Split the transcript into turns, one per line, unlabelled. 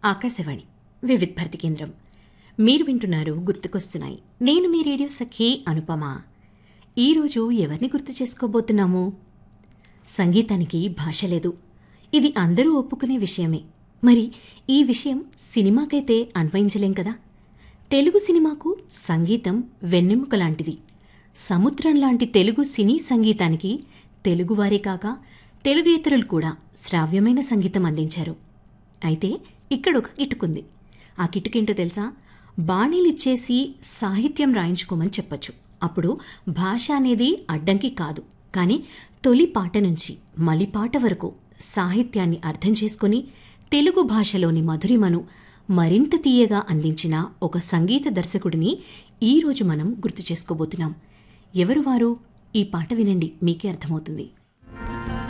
ఆకాశవాణి వివిధ భారతి కేంద్రం మీరు వింటున్నారు గుర్తుకొస్తున్నాయి నేను మీ రేడియో సఖి అనుపమ ఈరోజు ఎవరిని గుర్తు చేసుకోబోతున్నాము సంగీతానికి భాష లేదు ఇది అందరూ ఒప్పుకునే విషయమే మరి ఈ విషయం సినిమాకైతే అన్వయించలేం కదా తెలుగు సినిమాకు సంగీతం వెన్నెముక లాంటిది సముద్రం లాంటి తెలుగు సినీ సంగీతానికి తెలుగువారే కాక తెలుగేతరులు కూడా శ్రావ్యమైన సంగీతం అందించారు అయితే ఇక్కడ ఒక కిటుకుంది ఆ కిటుకేంటో తెలుసా బాణీలిచ్చేసి సాహిత్యం రాయించుకోమని చెప్పొచ్చు అప్పుడు భాష అనేది అడ్డంకి కాదు కానీ తొలి పాట నుంచి మలిపాట వరకు సాహిత్యాన్ని అర్థం చేసుకుని తెలుగు భాషలోని మధురిమను మరింత తీయగా అందించిన ఒక సంగీత దర్శకుడిని ఈరోజు మనం గుర్తు చేసుకోబోతున్నాం ఎవరు వారు ఈ పాట వినండి మీకే అర్థమవుతుంది